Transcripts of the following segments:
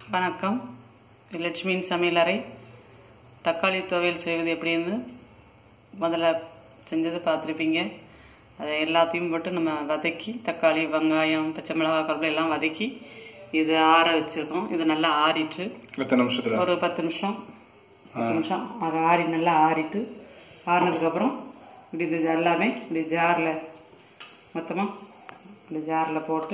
வணக்கம் லட்சுமியின் சமையலறை தக்காளி துவையல் செய்வது எப்படின்னு முதல்ல செஞ்சதை பார்த்துருப்பீங்க அதை எல்லாத்தையும் போட்டு நம்ம வதக்கி தக்காளி வெங்காயம் பச்சை மிளகாய் கருவேப்பிலை எல்லாம் வதக்கி இது ஆற வச்சுருக்கோம் இது நல்லா ஆறிட்டு எத்தனை நிமிஷத்துல ஒரு பத்து நிமிஷம் பத்து நிமிஷம் அது ஆறி நல்லா ஆறிட்டு ஆறினதுக்கப்புறம் இப்படி இது எல்லாமே இப்படி ஜாரில் மொத்தமாக இப்படி ஜாரில் போட்டு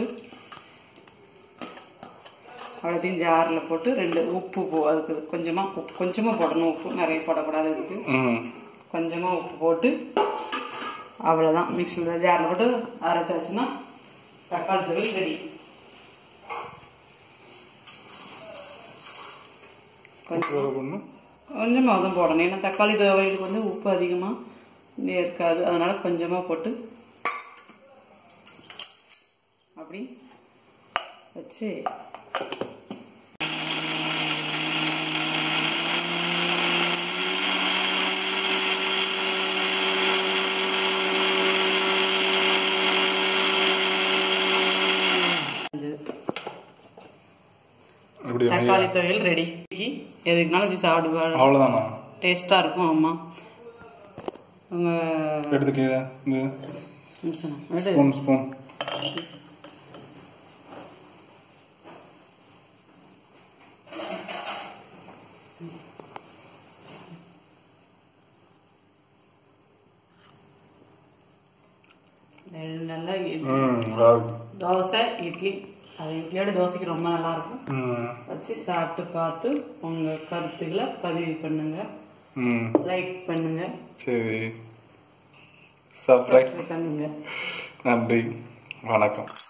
அவ்வளோத்தையும் ஜாரில் போட்டு ரெண்டு உப்பு போ அதுக்கு கொஞ்சமாக உப்பு கொஞ்சமாக போடணும் உப்பு நிறைய போடக்கூடாது இதுக்கு ம் கொஞ்சமாக உப்பு போட்டு அவ்வளோதான் மிக்சியில் ஜாரில் போட்டு அரைச்சாச்சுன்னா தக்காளி துவையல் ரெடி கொஞ்சம் எவ்வளவு போடணும்? கொஞ்சமாக தான் போடணும் ஏன்னா தக்காளி துவையலுக்கு வந்து உப்பு அதிகமாக இருக்காது அதனால கொஞ்சமாக போட்டு அப்படி வச்சு அப்படியா தக்காளி துவையல் ரெடி எதுக்குனாலும் வச்சு சாப்பிடுவாள் அவ்வளவுதானா டேஸ்ட்டாக இருக்கும் அம்மா அவங்க எடுத்து கீழே இந்த நிமிஷம் எடு. ஸ்பூன் ஸ்பூன் நல்லா இட்லி. ம் ராகு. தோசை இட்லி அது இட்லியோட தோசைக்கு ரொம்ப நல்லா இருக்கும் ம் வச்சு சாப்பிட்டு பார்த்து உங்க கருத்துக்களை பதிவு பண்ணுங்க ம் லைக் பண்ணுங்க சரி சப்ஸ்கிரைப் பண்ணுங்க நன்றி வணக்கம்